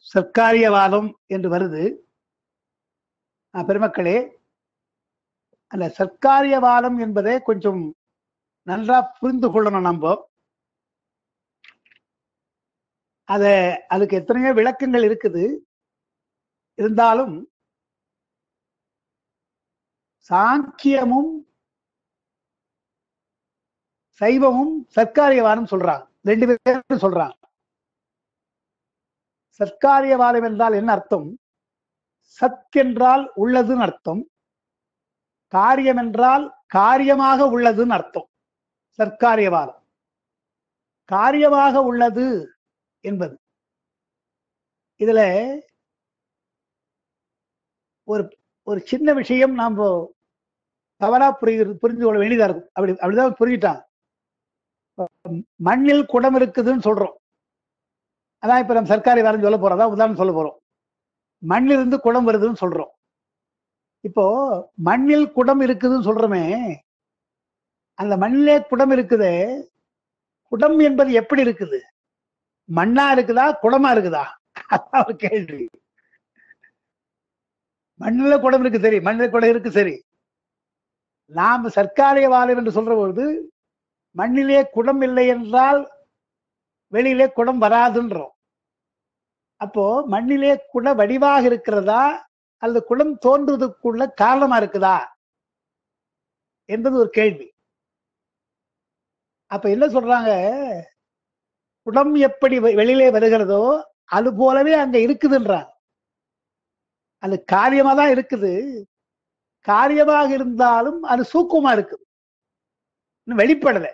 சர்க்காரியவாதம் என்று வருது அஹ் பெருமக்களே அந்த சர்க்காரியவாதம் என்பதை கொஞ்சம் நன்றா புரிந்து கொள்ளணும் நம்ம அத அதுக்கு எத்தனையோ விளக்கங்கள் இருக்குது இருந்தாலும் சாங்கியமும் சைவமும் சர்க்காரியவாதம் சொல்றாங்க ரெண்டு பேரும் சொல்றாங்க சர்க்காரியவாதம் என்றால் என்ன அர்த்தம் சத் என்றால் உள்ளதுன்னு அர்த்தம் காரியம் என்றால் காரியமாக உள்ளதுன்னு அர்த்தம் சர்க்காரியவாதம் காரியமாக உள்ளது என்பது இதுல ஒரு ஒரு சின்ன விஷயம் நாம் தவறா புரிகிறது புரிந்து கொள்ள வேண்டியதா இருக்கும் அப்படி அப்படிதான் புரிஞ்சுட்டாங்க மண்ணில் குடம் இருக்குதுன்னு சொல்றோம் அதான் இப்ப நம்ம சர்க்காரி வாரம் சொல்ல போறோம் அதான் உதாரணம் சொல்ல போறோம் மண்ணிலிருந்து குடம் வருதுன்னு சொல்றோம் இப்போ மண்ணில் குடம் இருக்குதுன்னு சொல்றோமே அந்த மண்ணிலே குடம் இருக்குது குடம் என்பது எப்படி இருக்குது மண்ணா இருக்குதா குடமா இருக்குதா அதான் ஒரு கேள்வி மண்ணில குடம் இருக்கு சரி மண்ணில குடம் இருக்கு சரி நாம் சர்க்காரியவாதம் என்று சொல்ற பொழுது மண்ணிலே குடம் இல்லை என்றால் வெளியிலே குடம் வராதுன்றோம் அப்போ மண்ணிலே குட வடிவாக இருக்கிறதா அல்லது குடம் தோன்றுவதற்குள்ள காரணமா இருக்குதா என்பது ஒரு கேள்வி அப்ப என்ன சொல்றாங்க குடம் எப்படி வெ- வெளியிலே வருகிறதோ அது போலவே அங்க இருக்குதுன்றாங்க அது காரியமா தான் இருக்குது காரியமாக இருந்தாலும் அது சூக்குமா இருக்குது இன்னும் வெளிப்படல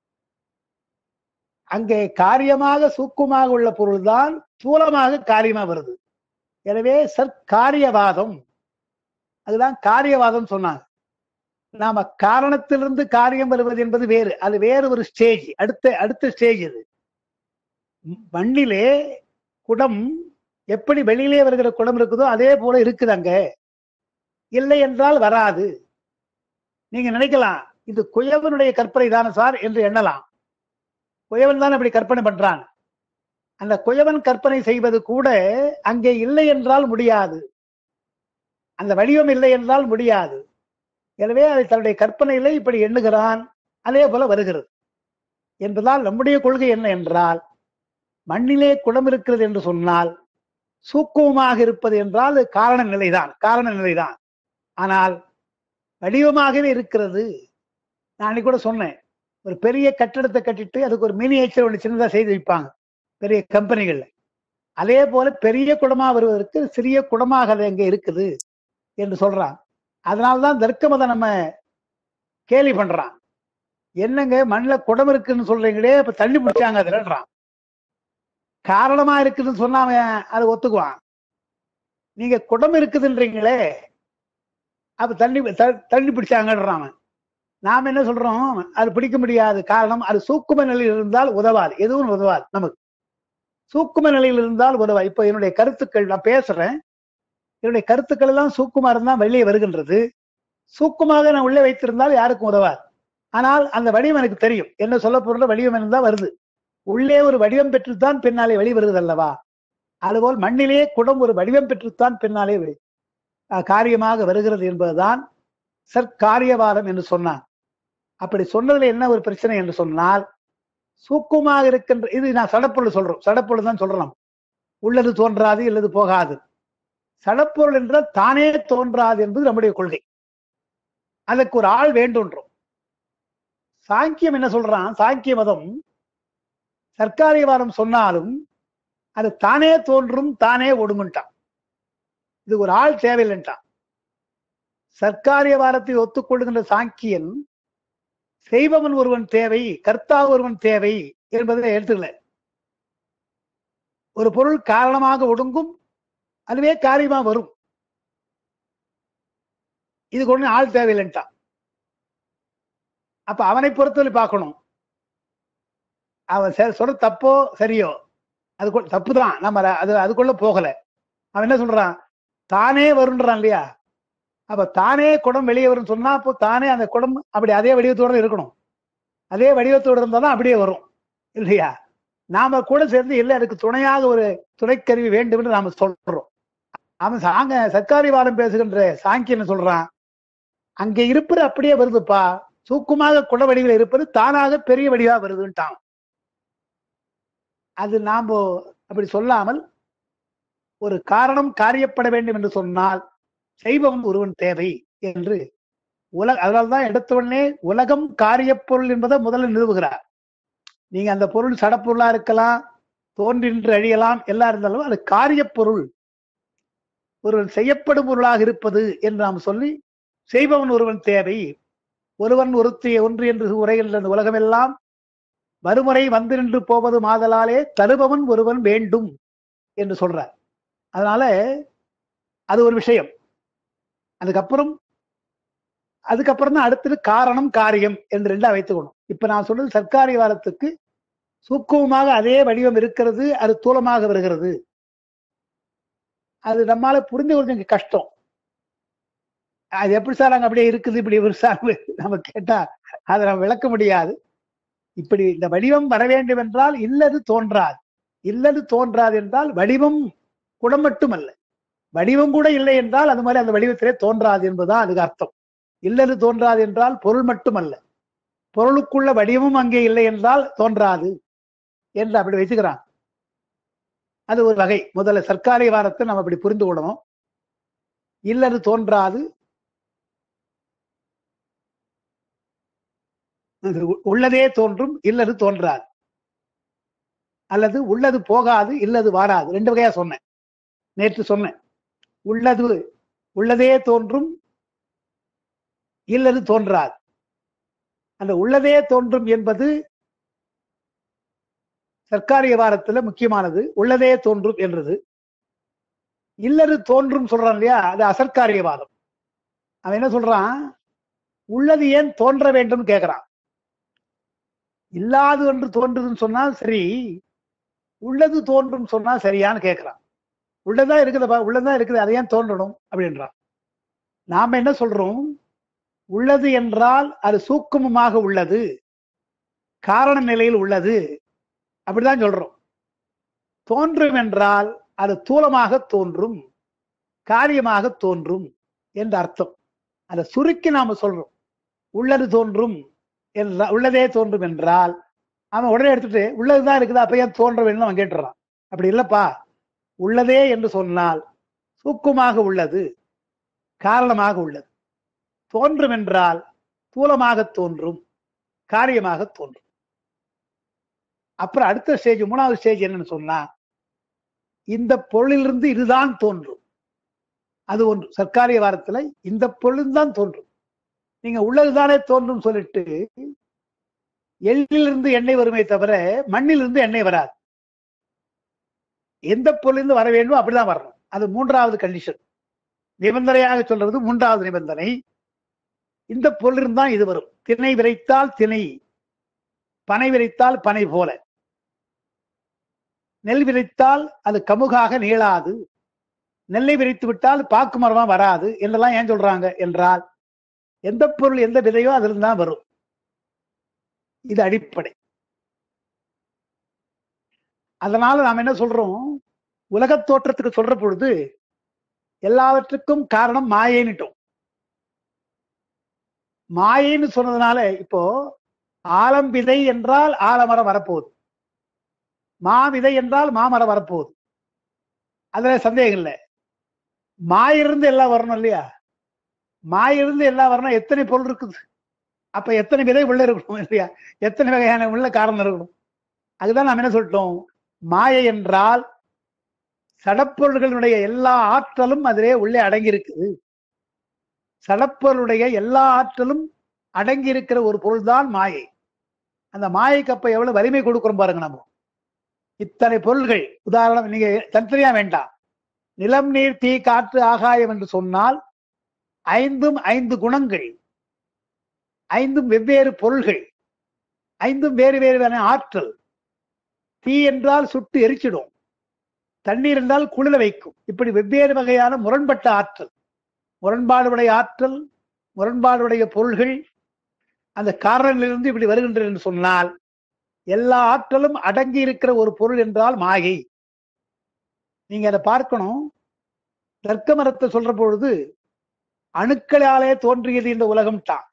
அங்கே காரியமாக சூக்குமாக உள்ள பொருள்தான் ஸ்தூலமாக காரியமா வருது எனவே சற்காரியவாதம் அதுதான் காரியவாதம் சொன்னாங்க நாம காரணத்திலிருந்து காரியம் வருவது என்பது வேறு அது வேறு ஒரு ஸ்டேஜ் அடுத்த அடுத்த ஸ்டேஜ் இது ம், மண்ணிலே குடம் எப்படி வெளியிலே வருகிற குடம் இருக்குதோ அதே போல இருக்குது அங்க இல்லை என்றால் வராது நீங்க நினைக்கலாம் இது குயவனுடைய கற்பனை தானே சார் என்று எண்ணலாம் குயவன் தான் அப்படி கற்பனை பண்றான் அந்த குயவன் கற்பனை செய்வது கூட அங்கே இல்லை என்றால் முடியாது அந்த வடிவம் இல்லை என்றால் முடியாது எனவே அதை தன்னுடைய கற்பனையிலே இப்படி எண்ணுகிறான் அதே போல வருகிறது என்பதால் நம்முடைய கொள்கை என்ன என்றால் மண்ணிலே குடம் இருக்கிறது என்று சொன்னால் சூக்குமமாக இருப்பது என்றால் அது காரண நிலைதான் காரண நிலைதான் ஆனால் வடிவமாகவே இருக்கிறது நான் அன்னைக்கு கூட சொன்னேன் ஒரு பெரிய கட்டடத்தை கட்டிட்டு அதுக்கு ஒரு மினியேச்சர் ஒன்று சின்னதா செய்து வைப்பாங்க பெரிய கம்பெனிகள்ல அதே போல பெரிய குடமா வருவதற்கு சிறிய குடமாக அது அங்க இருக்குது என்று சொல்றான் அதனால்தான் தர்க்க மதம் நம்ம கேலி பண்றான் என்னங்க மண்ணில் குடம் இருக்குன்னு சொல்றீங்களே இப்ப தண்ணி பிடிச்சாங்க அதுலன்றான் காரணமா இருக்குதுன்னு சொன்னா அவன் அதை ஒத்துக்குவான் நீங்க குடம் இருக்குதுன்றீங்களே அப்ப தண்ணி த- தண்ணி பிடிச்சாங்கன்றான் அவன். நாம என்ன சொல்றோம் அது பிடிக்க முடியாது காரணம் அது சூக்கும நிலையில் இருந்தால் உதவாது எதுவும் உதவாது நமக்கு சூக்கும நிலையில் இருந்தால் உதவாது இப்ப என்னுடைய கருத்துக்கள் நான் பேசுறேன் என்னுடைய கருத்துக்கள் எல்லாம் சூக்குமா இருந்தால் வெளியே வருகின்றது சூக்குமாக நான் உள்ளே வைத்திருந்தால் யாருக்கும் உதவாது ஆனால் அந்த வடிவம் எனக்கு தெரியும் என்ன சொல்ல பொருள் வடிவம் இருந்தா வருது உள்ளே ஒரு வடிவம் பெற்றுத்தான் பின்னாலே வெளி வருது அல்லவா அதுபோல் மண்ணிலே குடம் ஒரு வடிவம் பெற்றுத்தான் பின்னாலே வெளி அஹ் காரியமாக வருகிறது என்பதுதான் சற்காரியவாதம் என்று சொன்னான் அப்படி சொன்னதுல என்ன ஒரு பிரச்சனை என்று சொன்னால் சூக்குமாக இருக்கின்ற இது நான் சடப்பொருள் சொல்றோம் சடப்பொருள் தான் சொல்றோம் உள்ளது தோன்றாது இல்லது போகாது சடப்பொருள் என்றால் தானே தோன்றாது என்பது நம்முடைய கொள்கை அதற்கு ஒரு ஆள் வேண்டுன்றோம் சாங்கியம் என்ன சொல்றான் சாங்கிய மதம் சர்க்காரியவாதம் சொன்னாலும் அது தானே தோன்றும் தானே ஒடுங்குன்ட்டான் இது ஒரு ஆள் தேவையில்லைன்ட்டான் சர்க்காரியவாதத்தை ஒத்துக்கொள்கின்ற சாங்கியன் செய்பவன் ஒருவன் தேவை கர்த்தா ஒருவன் தேவை என்பதை எடுத்துக்கல ஒரு பொருள் காரணமாக ஒடுங்கும் அதுவே காரியமா வரும் இதுக்கு ஒண்ணு ஆள் தேவையில்லைன்ட்டான் அப்ப அவனை பொறுத்தவரை பார்க்கணும் அவன் சரி- சொல்ற தப்போ சரியோ அது தப்பு தான் நம்ம அத- அது அதுக்குள்ள போகல அவன் என்ன சொல்றான் தானே வருன்றான் இல்லையா அப்ப தானே குடம் வெளியே வரும்னு சொன்னா அப்போ தானே அந்த குடம் அப்படி அதே வடிவத்தோட இருக்கணும் அதே வடிவத்தோட இருந்தா தான் அப்படியே வரும் இல்லையா நாம கூட சேர்ந்து இல்லை அதுக்கு துணையாக ஒரு துணைக்கருவி வேண்டும் என்று நாம சொல்றோம் அவன் சாங்க சர்க்காரிவாதம் பேசுகின்ற சாங்கியன் சொல்றான் அங்க இருப்பது அப்படியே வருதுப்பா சூக்குமாக குட வடிவில் இருப்பது தானாக பெரிய வடிவா வருதுன்ட்டான் அது நாம அப்படி சொல்லாமல் ஒரு காரணம் காரியப்பட வேண்டும் என்று சொன்னால் செய்பவன் ஒருவன் தேவை என்று உலக அதனால்தான் எடுத்தவுடனே உலகம் காரியப் பொருள் என்பதை முதல்ல நிறுவுகிறார் நீங்க அந்த பொருள் சடப்பொருளா இருக்கலாம் தோன்றின்று அழியலாம் எல்லாம் இருந்தாலும் அது காரியப் பொருள் ஒருவன் செய்யப்படும் பொருளாக இருப்பது என்று நாம் சொல்லி செய்பவன் ஒருவன் தேவை ஒருவன் ஒருத்திய ஒன்று என்று உரைகின்ற அந்த உலகமெல்லாம் மறுமுறை வந்து நின்று போவது மாதலாலே தருபவன் ஒருவன் வேண்டும் என்று சொல்றார் அதனால அது ஒரு விஷயம் அதுக்கப்புறம் அதுக்கப்புறம் தான் அடுத்தது காரணம் காரியம் என்று ரெண்டா வைத்துக்கணும் இப்ப நான் சொன்னது சர்க்காரி வாரத்துக்கு சூக்குவமாக அதே வடிவம் இருக்கிறது அது தூலமாக வருகிறது அது நம்மால புரிந்து கொள்றது கஷ்டம் அது எப்படி சார் அங்க அப்படியே இருக்குது இப்படி ஒரு சார் நம்ம கேட்டா அதை நம்ம விளக்க முடியாது இப்படி இந்த வடிவம் வர வேண்டும் என்றால் இல்லது தோன்றாது இல்லது தோன்றாது என்றால் வடிவம் கூட மட்டுமல்ல வடிவம் கூட இல்லை என்றால் அது மாதிரி அந்த வடிவத்திலே தோன்றாது என்பதுதான் அதுக்கு அர்த்தம் இல்லது தோன்றாது என்றால் பொருள் மட்டுமல்ல பொருளுக்குள்ள வடிவமும் அங்கே இல்லை என்றால் தோன்றாது என்று அப்படி வச்சுக்கிறான் அது ஒரு வகை முதல்ல சர்க்காரி வாரத்தை நம்ம அப்படி புரிந்து கொள்ளணும் இல்லது தோன்றாது அது உள்ளதே தோன்றும் இல்லது தோன்றாது அல்லது உள்ளது போகாது இல்லது வாராது ரெண்டு வகையா சொன்னேன் நேற்று சொன்னேன் உள்ளது உள்ளதே தோன்றும் இல்லது தோன்றாது அந்த உள்ளதே தோன்றும் என்பது சர்க்காரிய வாரத்துல முக்கியமானது உள்ளதே தோன்றும் என்றது இல்லது தோன்றும் சொல்றான் இல்லையா அது அசர்க்காரியவாதம் அவன் என்ன சொல்றான் உள்ளது ஏன் தோன்ற வேண்டும் கேட்கிறான் இல்லாது என்று தோன்றுதுன்னு சொன்னால் சரி உள்ளது தோன்றும் சொன்னா சரியான்னு கேட்கிறான் உள்ளதா இருக்குதுப்பா உள்ளதா இருக்குது அதை ஏன் தோன்றணும் அப்படின்றான் நாம என்ன சொல்றோம் உள்ளது என்றால் அது சூக்குமமாக உள்ளது காரண நிலையில் உள்ளது அப்படிதான் சொல்றோம் தோன்றும் என்றால் அது தூலமாக தோன்றும் காரியமாக தோன்றும் என்று அர்த்தம் அதை சுருக்கி நாம சொல்றோம் உள்ளது தோன்றும் என்றா உள்ளதே தோன்றும் என்றால் அவன் உடனே எடுத்துட்டு உள்ளதுதான் இருக்குது அப்ப ஏன் தோன்ற வேண்டும் அவன் கேட்டுறான் அப்படி இல்லப்பா உள்ளதே என்று சொன்னால் சூக்குமாக உள்ளது காரணமாக உள்ளது தோன்றும் என்றால் தூலமாக தோன்றும் காரியமாக தோன்றும் அப்புறம் அடுத்த ஸ்டேஜ் மூணாவது ஸ்டேஜ் என்னன்னு சொன்னா இந்த பொருளிலிருந்து இதுதான் தோன்றும் அது ஒன்று சர்க்காரிய வாரத்துல இந்த பொருள் தான் தோன்றும் நீங்க உள்ளதுதானே தோன்றும் சொல்லிட்டு எள்ளிலிருந்து எண்ணெய் வருமே தவிர மண்ணிலிருந்து எண்ணெய் வராது எந்த பொருளிலிருந்து வர வேண்டும் அப்படிதான் வரணும் அது மூன்றாவது கண்டிஷன் நிபந்தனையாக சொல்றது மூன்றாவது நிபந்தனை இந்த பொருளிலிருந்து தான் இது வரும் திணை விரைத்தால் திணை பனை விரைத்தால் பனை போல நெல் விதைத்தால் அது கமுகாக நீளாது நெல்லை விரித்து விட்டால் பாக்கு மரமா வராது என்றெல்லாம் ஏன் சொல்றாங்க என்றால் எந்த பொருள் எந்த விதையோ அதிலிருந்து தான் வரும் இது அடிப்படை அதனால நாம் என்ன சொல்றோம் உலகத் தோற்றத்துக்கு சொல்ற பொழுது எல்லாவற்றுக்கும் காரணம் மாயேன்னுட்டோம் மாயைன்னு சொன்னதுனால இப்போ ஆலம் விதை என்றால் ஆலமரம் வரப்போகுது மாவிதை என்றால் மாமரம் வரப்போகுது அதுல சந்தேகம் இல்லை மாயிருந்து எல்லாம் வரணும் இல்லையா மாயிருந்து எல்லாம் வரணும் எத்தனை பொருள் இருக்குது அப்ப எத்தனை விதை உள்ள இருக்கணும் இல்லையா எத்தனை வகையான உள்ள காரணம் இருக்கணும் அதுதான் நாம் என்ன சொல்லிட்டோம் மாயை என்றால் சடப்பொருள்களுடைய எல்லா ஆற்றலும் அதிலே உள்ளே அடங்கி இருக்குது சடப்பொருளுடைய எல்லா ஆற்றலும் அடங்கி இருக்கிற ஒரு பொருள் தான் மாயை அந்த மாயைக்கு அப்ப எவ்வளவு வலிமை கொடுக்கிறோம் பாருங்க நம்ம இத்தனை பொருள்கள் உதாரணம் நீங்க தனித்தனியா வேண்டாம் நிலம் நீர் தீ காற்று ஆகாயம் என்று சொன்னால் ஐந்தும் ஐந்து குணங்கள் ஐந்தும் வெவ்வேறு பொருள்கள் ஐந்தும் வேறு வேறு ஆற்றல் தீ என்றால் சுட்டு எரிச்சிடும் தண்ணீர் என்றால் குளிர வைக்கும் இப்படி வெவ்வேறு வகையான முரண்பட்ட ஆற்றல் முரண்பாடுடைய ஆற்றல் முரண்பாடுடைய பொருள்கள் அந்த காரணங்களிலிருந்து இப்படி வருகின்றது என்று சொன்னால் எல்லா ஆற்றலும் அடங்கி இருக்கிற ஒரு பொருள் என்றால் மாயை நீங்க அதை பார்க்கணும் தர்க்க மரத்தை சொல்ற பொழுது அணுக்களாலே தோன்றியது இந்த உலகம் தான்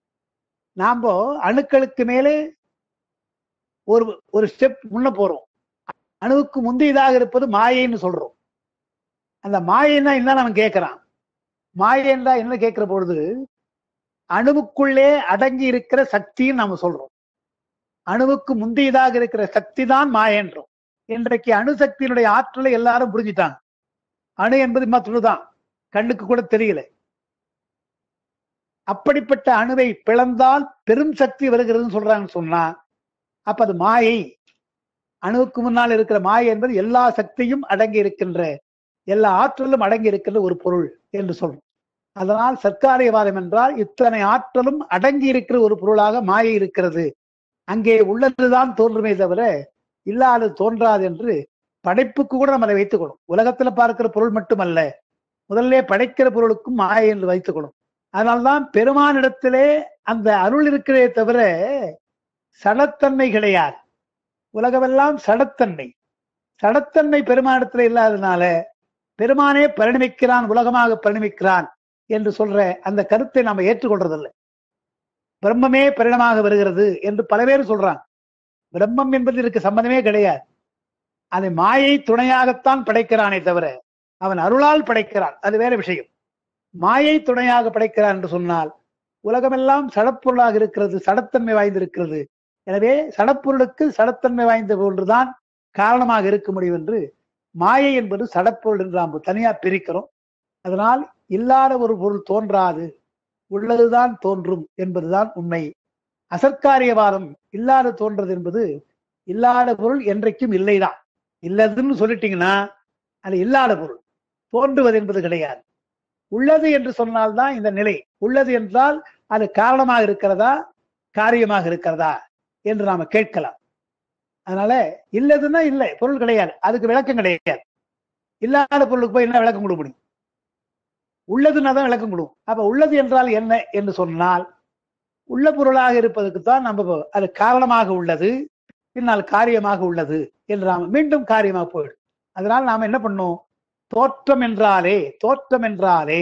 நாம அணுக்களுக்கு மேலே ஒரு ஒரு ஸ்டெப் முன்ன போறோம் அணுவுக்கு முந்தையதாக இருப்பது மாயைன்னு சொல்றோம் அந்த மாயைன்னா என்ன அவன் கேட்கிறான் மாயைன்றா என்ன கேட்கிற பொழுது அணுவுக்குள்ளே அடங்கி இருக்கிற சக்தின்னு நாம சொல்றோம் அணுவுக்கு முந்தையதாக இருக்கிற சக்தி தான் மாயன்றோம் இன்றைக்கு அணுசக்தியினுடைய ஆற்றலை எல்லாரும் புரிஞ்சிட்டாங்க அணு என்பது மற்றொன்றுதான் கண்ணுக்கு கூட தெரியல அப்படிப்பட்ட அணுவை பிளந்தால் பெரும் சக்தி வருகிறதுன்னு சொல்றாங்கன்னு சொன்னா அப்ப அது மாயை அணுவுக்கு முன்னால் இருக்கிற மாயை என்பது எல்லா சக்தியும் அடங்கி இருக்கின்ற எல்லா ஆற்றலும் அடங்கி இருக்கின்ற ஒரு பொருள் என்று சொல்றோம் அதனால் சர்க்காரியவாதம் என்றால் இத்தனை ஆற்றலும் அடங்கி இருக்கிற ஒரு பொருளாக மாயை இருக்கிறது அங்கே உள்ளதுதான் தோன்றுமே தவிர இல்லாதது தோன்றாது என்று படைப்புக்கு கூட நம்ம அதை வைத்துக்கணும் உலகத்துல பார்க்கிற பொருள் மட்டுமல்ல முதல்ல படைக்கிற பொருளுக்கும் மாயை என்று வைத்துக்கணும் அதனால்தான் பெருமானிடத்திலே அந்த அருள் இருக்கிறதே தவிர சடத்தன்மை கிடையாது உலகமெல்லாம் சடத்தன்மை சடத்தன்மை பெருமானிடத்துல இல்லாததுனால பெருமானே பரிணமிக்கிறான் உலகமாக பரிணமிக்கிறான் என்று சொல்ற அந்த கருத்தை நாம ஏற்றுக்கொள்றதில்லை பிரம்மமே பரிணமாக வருகிறது என்று பல பேர் சொல்றாங்க பிரம்மம் என்பது இதுக்கு சம்பந்தமே கிடையாது அதை மாயை துணையாகத்தான் படைக்கிறானே தவிர அவன் அருளால் படைக்கிறான் அது வேற விஷயம் மாயை துணையாக படைக்கிறான் என்று சொன்னால் உலகமெல்லாம் சடப்பொருளாக இருக்கிறது சடத்தன்மை வாய்ந்திருக்கிறது எனவே சடப்பொருளுக்கு சடத்தன்மை வாய்ந்த ஒன்றுதான் காரணமாக இருக்க முடியும் என்று மாயை என்பது சடப்பொருள் என்று நாம் தனியா பிரிக்கிறோம் அதனால் இல்லாத ஒரு பொருள் தோன்றாது உள்ளதுதான் தோன்றும் என்பதுதான் உண்மை அசற்காரியவாதம் இல்லாத தோன்றது என்பது இல்லாத பொருள் என்றைக்கும் இல்லைதான் இல்லதுன்னு சொல்லிட்டீங்கன்னா அது இல்லாத பொருள் தோன்றுவது என்பது கிடையாது உள்ளது என்று சொன்னால்தான் இந்த நிலை உள்ளது என்றால் அது காரணமாக இருக்கிறதா காரியமாக இருக்கிறதா என்று நாம கேட்கலாம் அதனால இல்லதுன்னா இல்லை பொருள் கிடையாது அதுக்கு விளக்கம் கிடையாது இல்லாத பொருளுக்கு போய் என்ன விளக்கம் கொடுக்க முடியும் உள்ளதுன்னா தான் விளக்கம் கொடுக்கும் அப்ப உள்ளது என்றால் என்ன என்று சொன்னால் உள்ள பொருளாக இருப்பதற்கு தான் நம்ம அது காரணமாக உள்ளது பின்னால் காரியமாக உள்ளது என்று நாம் மீண்டும் காரியமாக போயிடும் அதனால் நாம் என்ன பண்ணோம் தோற்றம் என்றாலே தோற்றம் என்றாலே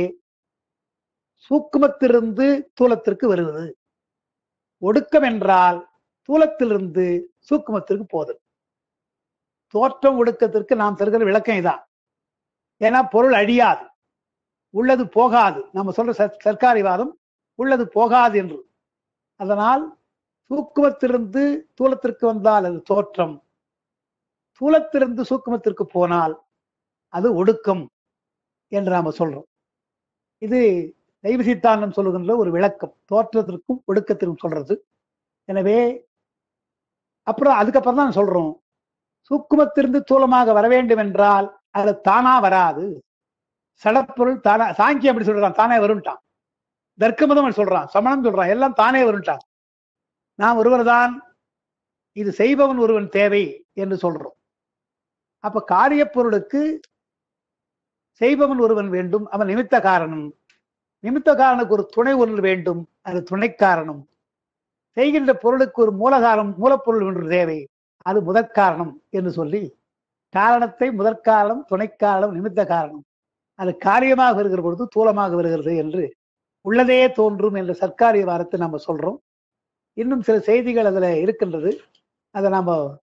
சூக்குமத்திலிருந்து தூலத்திற்கு வருவது ஒடுக்கம் என்றால் தூலத்திலிருந்து சூக்குமத்திற்கு போதல் தோற்றம் ஒடுக்கத்திற்கு நாம் தருகிற விளக்கம் இதான் ஏன்னா பொருள் அழியாது உள்ளது போகாது நம்ம சொல்ற சர்க்காரிவாதம் உள்ளது போகாது என்று அதனால் சூக்குமத்திலிருந்து தூலத்திற்கு வந்தால் அது தோற்றம் தூலத்திலிருந்து சூக்குமத்திற்கு போனால் அது ஒடுக்கம் என்று நாம சொல்றோம் இது தெய்வ சித்தாந்தம் சொல்லுகின்ற ஒரு விளக்கம் தோற்றத்திற்கும் ஒடுக்கத்திற்கும் சொல்றது எனவே அப்புறம் அதுக்கப்புறம் தான் சொல்றோம் சூக்குமத்திலிருந்து தூலமாக வர வேண்டும் என்றால் அது தானா வராது சடப்பொருள் தானா சாங்கியம் அப்படி சொல்றான் தானே வரும்ட்டான் தர்க்கமதம் சொல்றான் சமணம் சொல்றான் எல்லாம் தானே வரும்ட்டான் நாம் ஒருவர் தான் இது செய்பவன் ஒருவன் தேவை என்று சொல்றோம் அப்ப காரிய பொருளுக்கு செய்பவன் ஒருவன் வேண்டும் அவன் நிமித்த காரணம் நிமித்த காரனுக்கு ஒரு துணை ஒன்று வேண்டும் அது துணை காரணம் செய்கின்ற பொருளுக்கு ஒரு மூலகாரம் மூலப்பொருள் ஒன்று தேவை அது முதற்காரணம் என்று சொல்லி காரணத்தை முதற்காரணம் துணைக்காரணம் நிமித்த காரணம் அது காரியமாக வருகிற பொழுது தூலமாக வருகிறது என்று உள்ளதே தோன்றும் என்ற சர்க்காரிய வாரத்தை நம்ம சொல்றோம் இன்னும் சில செய்திகள் அதுல இருக்கின்றது அதை நாம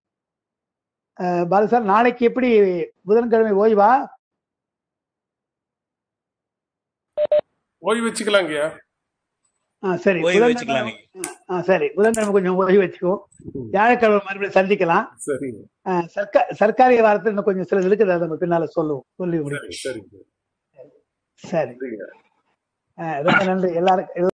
பாலு சார் நாளைக்கு எப்படி புதன்கிழமை ஓய்வா ஓய்வு வச்சுக்கலாங்கய்யா ஆ சரி ஓய்வு புதன்கிழமை வச்சுக்கலாங்க ஆ சரி புதன்கிழமை கொஞ்சம் ஓய்வு வச்சுக்கோ வியாழக்கிழமை மறுபடியும் சந்திக்கலாம் சரிங்க ஆ, சர்க்கா சர்க்காரிய வாரத்தில் இன்னும் கொஞ்சம் சிலது இருக்குது அதை நம்ம பின்னால சொல்லுவோம் சொல்லி முடியும் சரி சரிங்க சரி சரிங்க ஆ, ரொம்ப நன்றி எல்லாருக்கும்